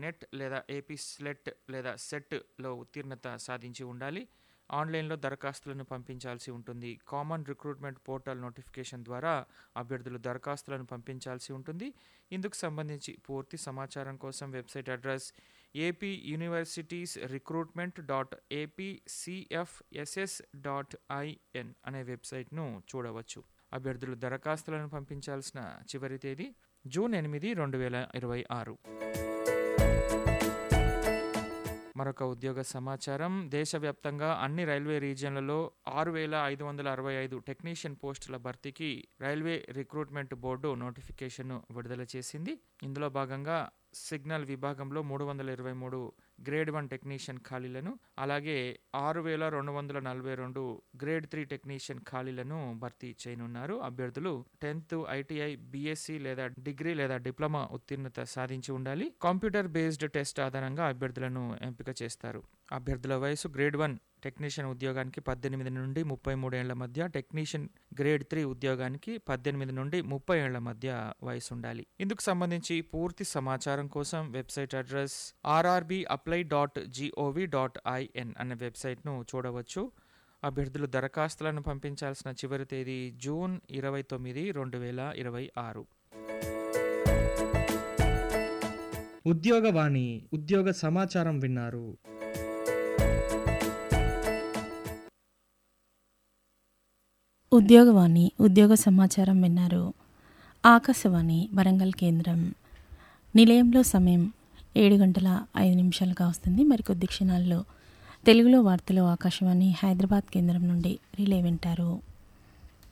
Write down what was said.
net లేదా AP slate లేదా సెట్లో ఉత్తీర్ణత సాధించి ఉండాలి ఆన్లైన్లో దరఖాస్తులను పంపించాల్సి ఉంటుంది కామన్ రిక్రూట్మెంట్ పోర్టల్ నోటిఫికేషన్ ద్వారా అభ్యర్థులు దరఖాస్తులను పంపించాల్సి ఉంటుంది ఇందుకు సంబంధించి పూర్తి సమాచారం కోసం website address AP universities recruitment dot APCFSS dot IN అనే వెబ్సైట్ను చూడవచ్చు అభ్యర్థులు దరఖాస్తులను పంపించాల్సిన చివరి తేదీ జూన్ ఎనిమిది రెండు వేల ఇరవై ఆరు మరొక ఉద్యోగ సమాచారం దేశవ్యాప్తంగా అన్ని రైల్వే రీజియన్లలో ఆరు వేల ఐదు వందల అరవై ఐదు టెక్నీషియన్ పోస్టుల భర్తీకి రైల్వే రిక్రూట్మెంట్ బోర్డు నోటిఫికేషన్ విడుదల చేసింది ఇందులో భాగంగా సిగ్నల్ విభాగంలో మూడు వందల ఇరవై మూడు గ్రేడ్ వన్ టెక్నీషియన్ ఖాళీలను అలాగే ఆరు వేల రెండు వందల నలభై రెండు గ్రేడ్ త్రీ టెక్నీషియన్ ఖాళీలను భర్తీ చేయనున్నారు అభ్యర్థులు టెన్త్ ఐటీఐ బీఎస్సీ లేదా డిగ్రీ లేదా డిప్లొమా ఉత్తీర్ణత సాధించి ఉండాలి కంప్యూటర్ బేస్డ్ టెస్ట్ ఆధారంగా అభ్యర్థులను ఎంపిక చేస్తారు అభ్యర్థుల వయసు గ్రేడ్ వన్ టెక్నీషియన్ ఉద్యోగానికి పద్దెనిమిది నుండి ముప్పై మూడేళ్ల మధ్య టెక్నీషియన్ గ్రేడ్ త్రీ ఉద్యోగానికి పద్దెనిమిది నుండి ముప్పై ఏళ్ల మధ్య వయసు ఉండాలి ఇందుకు సంబంధించి పూర్తి సమాచారం కోసం website address RRB apply dot GOV dot IN అనే వెబ్సైట్ను చూడవచ్చు అభ్యర్థులు దరఖాస్తులను పంపించాల్సిన చివరి తేదీ జూన్ ఇరవై తొమ్మిది రెండు వేల ఇరవై ఆరు ఉద్యోగవాణి ఉద్యోగ సమాచారం విన్నారు ఉద్యోగవాణి ఉద్యోగ సమాచారం విన్నారు ఆకాశవాణి వరంగల్ కేంద్రం నిలయంలో సమయం ఏడు గంటల ఐదు నిమిషాలుగా వస్తుంది మరికొద్ది క్షణాల్లో తెలుగులో వార్తలు ఆకాశవాణి హైదరాబాద్ కేంద్రం నుండి రిలే వింటారు